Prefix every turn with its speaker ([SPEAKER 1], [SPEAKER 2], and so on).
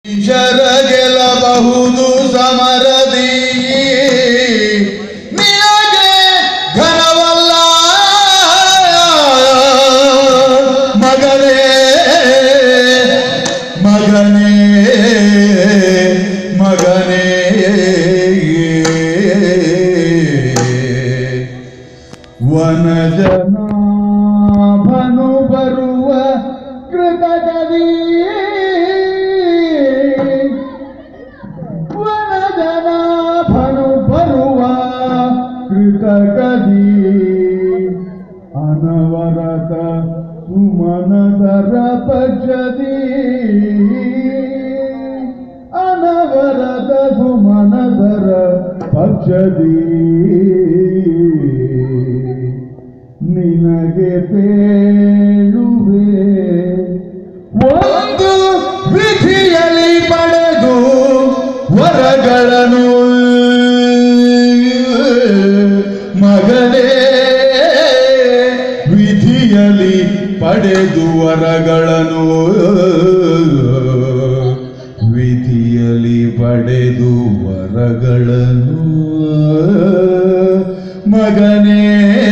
[SPEAKER 1] ಶರ ಗೆಲ್ಲಬಹುದು ಸಮರದಿ ನಿನಗೆ ಘನವಲ್ಲ ಮಗನೇ ಮಗನೇ ಮಗನೇ ವನಜನಾಭನು ಬರುವ ಕೃತಕದಿ ವನಜನಾಭನು ಬರುವ ಕೃತಕದಿ ಅನವರತ ಸುಮನದರ ಪಕ್ಷದಿ ಅನವರತ ಸುಮನದರ ಪಕ್ಷದಿ ನಿನಗೆ ಬೇಳುವೆ ಒಂದು ವಿಧಿಯಲ್ಲಿ ಪಡೆದು ವರಗಳನ್ನು ಮಗನೇ ವಿಧಿಯಲ್ಲಿ ಪಡೆದು ವರಗಳನ್ನು ವಿಧಿಯಲ್ಲಿ ಪಡೆದು ವರಗಳನ್ನು ಮಗನೇ